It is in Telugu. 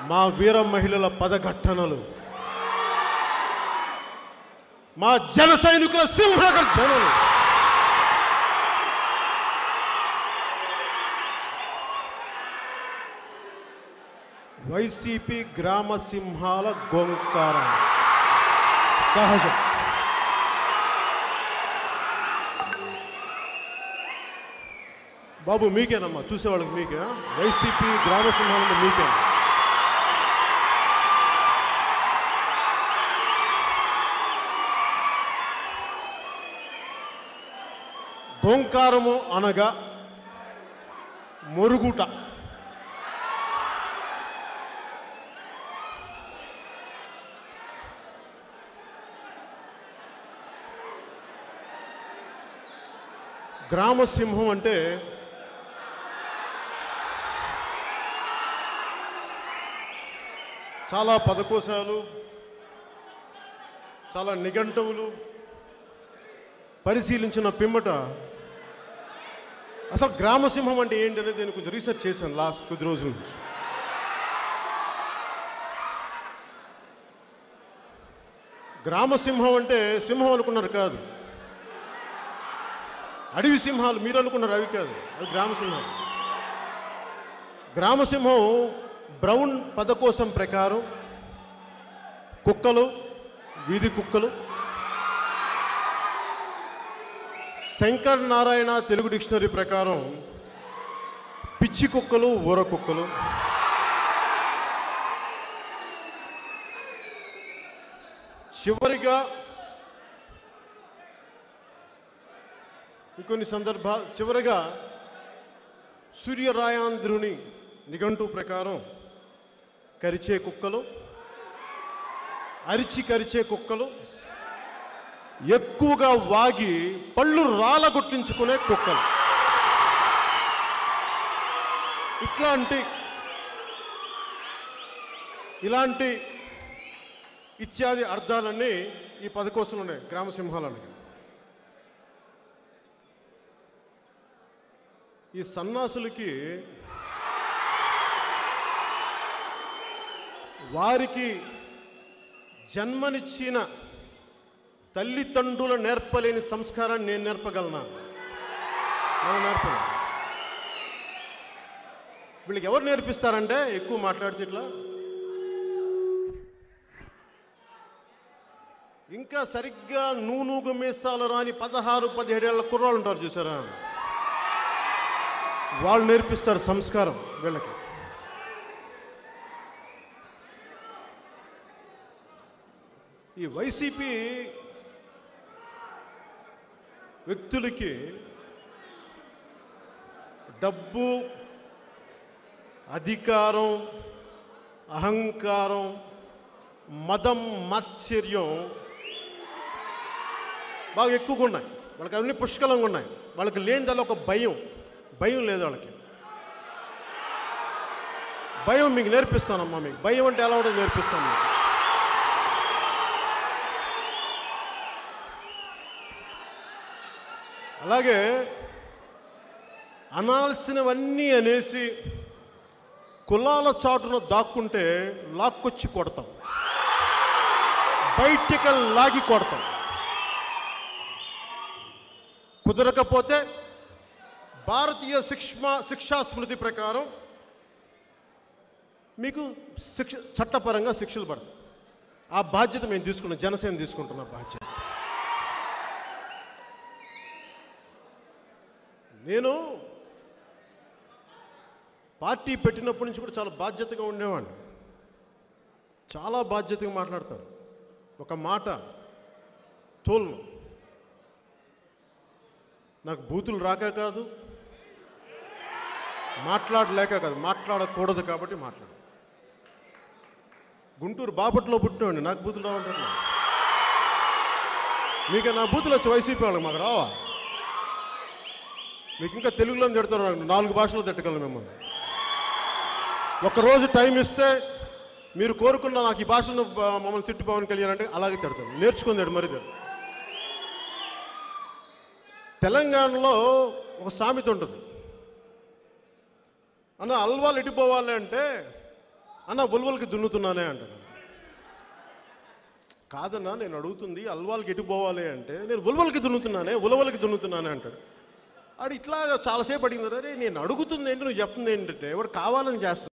మా వీర మహిళల పదఘట్టనలు మా జన సైనికుల సింహగర్జనలు వైసీపీ గ్రామ సింహాల గోంకారం సహజం బాబు మీకేనమ్మా చూసేవాళ్ళకి మీకే వైసీపీ గ్రామ సింహాలంటే మీకే గోంకారము అనగా మొరుగుట గ్రామ సింహం అంటే చాలా పదకోశాలు చాలా నిఘంటువులు పరిశీలించిన పిమ్మట అసలు గ్రామసింహం అంటే ఏంటి అనేది నేను కొంచెం రీసెర్చ్ చేశాను లాస్ట్ కొద్ది రోజుల నుంచి గ్రామసింహం అంటే సింహం అనుకున్నారు కాదు అడవి సింహాలు మీరు అనుకున్నారు అవి కాదు అది గ్రామసింహం గ్రామసింహం బ్రౌన్ పదకోశం ప్రకారం కుక్కలు వీధి కుక్కలు శంకర్ నారాయణ తెలుగు డిక్షనరీ ప్రకారం పిచ్చి కుక్కలు ఊర కుక్కలు చివరిగా ఇంకొన్ని సందర్భ చివరిగా సూర్యరాయాంధ్రుని నిఘంటు ప్రకారం కరిచే కుక్కలు అరిచి కరిచే కుక్కలు ఎక్కువగా వాగి పళ్ళు రాలగొట్టించుకునే కుక్కలు ఇట్లాంటి ఇలాంటి ఇత్యాది అర్థాలన్నీ ఈ పదకోసలు ఉన్నాయి గ్రామ సింహాలని ఈ సన్నాసులకి వారికి జన్మనిచ్చిన తల్లిదండ్రుల నేర్పలేని సంస్కారాన్ని నేను నేర్పగలనా నేను నేర్పను వీళ్ళకి ఎవరు నేర్పిస్తారంటే ఎక్కువ మాట్లాడితే ఇట్లా ఇంకా సరిగ్గా నూనూగు మీసాలు రాని పదహారు పదిహేడేళ్ల కుర్రాళ్ళు ఉంటారు చూసారా వాళ్ళు నేర్పిస్తారు సంస్కారం వీళ్ళకి ఈ వైసీపీ వ్యక్తులకి డబ్బు అధికారం అహంకారం మదం మాత్సర్యం బాగా ఎక్కువగా ఉన్నాయి వాళ్ళకి అన్ని పుష్కలంగా ఉన్నాయి వాళ్ళకి లేనిదల్లా ఒక భయం భయం లేదు వాళ్ళకి భయం మీకు నేర్పిస్తానమ్మా మీకు భయం అంటే ఎలా ఉంటుందో నేర్పిస్తాను మీకు అలాగే అనాల్సినవన్నీ అనేసి కులాల చాటున దాక్కుంటే లాక్కొచ్చి కొడతాం బయటికి లాగి కొడతాం కుదరకపోతే భారతీయ శిక్ష శిక్షా స్మృతి ప్రకారం మీకు శిక్ష చట్టపరంగా శిక్షలు పడతాయి ఆ బాధ్యత మేము తీసుకున్నాం జనసేన తీసుకుంటున్న బాధ్యత నేను పార్టీ పెట్టినప్పటి నుంచి కూడా చాలా బాధ్యతగా ఉండేవాడిని చాలా బాధ్యతగా మాట్లాడతాను ఒక మాట తోలను నాకు బూతులు రాక కాదు మాట్లాడలేక కాదు మాట్లాడకూడదు కాబట్టి మాట్లాడు గుంటూరు బాపట్లో పుట్టినవాడిని నాకు బూతులు రావంటారు మీకు నా బూతులు వచ్చి వైసీపీ వాళ్ళకి మాకు రావా మీకు ఇంకా తెలుగులో తిడతారు నాకు నాలుగు భాషలో తిట్టగలను మిమ్మల్ని ఒకరోజు టైం ఇస్తే మీరు కోరుకున్న నాకు ఈ భాషను బ- మమ్మల్ని తిట్టి పవన్ కళ్యాణ్ అంటే అలాగే తిడతాను నేర్చుకుందాడు మరి తిడతాను. తెలంగాణలో ఒక సామెత ఉంటుంది అన్న అల్వాలు ఎడిపోవాలి అంటే అన్న ఉల్వలకి దున్నుతున్నానే అంటాడు కాదన్నా నేను అడుగుతుంది అల్వాల్కి ఎటు పోవాలి అంటే నేను ఉల్వలకి దున్నుతున్నానే ఉలవలకి దున్నుతున్నానే అంటాడు ఆడు ఇట్లా చాలాసేపు అడిగింది అరే నేను అడుగుతుంది ఏంటి నువ్వు చెప్తుంది ఏంటంటే వాడు కావాలని చేస్తాను